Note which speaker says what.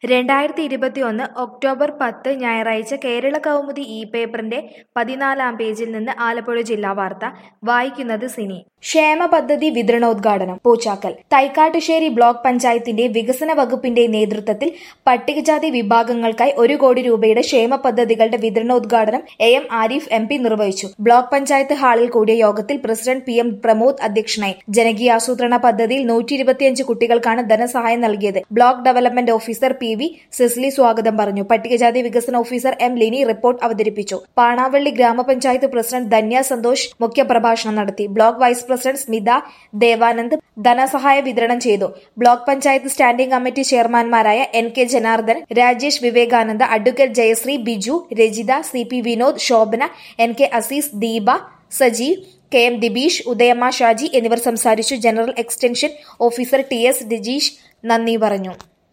Speaker 1: രണ്ടായിരത്തി ഇരുപത്തിയൊന്ന് ഒക്ടോബർ പത്ത് ഞായറാഴ്ച കേരള കൗമുദി ഇ പേപ്പറിന്റെ പതിനാലാം പേജിൽ നിന്ന് ആലപ്പുഴ ജില്ലാ വാർത്ത വായിക്കുന്നത് സിനി ക്ഷേമ പദ്ധതി വിതരണോദ്ഘാടനം പൂച്ചാക്കൽ തൈക്കാട്ടുശ്ശേരി ബ്ലോക്ക് പഞ്ചായത്തിന്റെ വികസന വകുപ്പിന്റെ നേതൃത്വത്തിൽ പട്ടികജാതി വിഭാഗങ്ങൾക്കായി ഒരു കോടി രൂപയുടെ ക്ഷേമ പദ്ധതികളുടെ വിതരണോദ്ഘാടനം A M Arif M P നിർവഹിച്ചു ബ്ലോക്ക് പഞ്ചായത്ത് ഹാളിൽ കൂടിയ യോഗത്തിൽ പ്രസിഡന്റ് പി എം പ്രമോദ് അധ്യക്ഷനായി ജനകീയാസൂത്രണ പദ്ധതിയിൽ നൂറ്റി ഇരുപത്തിയഞ്ച് കുട്ടികൾക്കാണ് ധനസഹായം നൽകിയത് block development officer P V Sisly സ്വാഗതം പറഞ്ഞു പട്ടികജാതി വികസന ഓഫീസർ എം ലിനി റിപ്പോർട്ട് അവതരിപ്പിച്ചു പാണാവള്ളി ഗ്രാമപഞ്ചായത്ത് പ്രസിഡന്റ് ധന്യ സന്തോഷ് മുഖ്യപ്രഭാഷണം നടത്തി block vice president Smitha Devanand ധനസഹായ വിതരണം ചെയ്തു ബ്ലോക്ക് പഞ്ചായത്ത് സ്റ്റാൻഡിംഗ് കമ്മിറ്റി ചെയർമാൻമാരായ N K Janardhan Rajesh Vivekananda advocate Jayasree Biju Rajitha C P Vinod Shobhana N K Azeez Deepa Sajeev K M Dibeesh Udayamma Shaji എന്നിവർ സംസാരിച്ചു general extension officer T S Rajeesh നന്ദി പറഞ്ഞു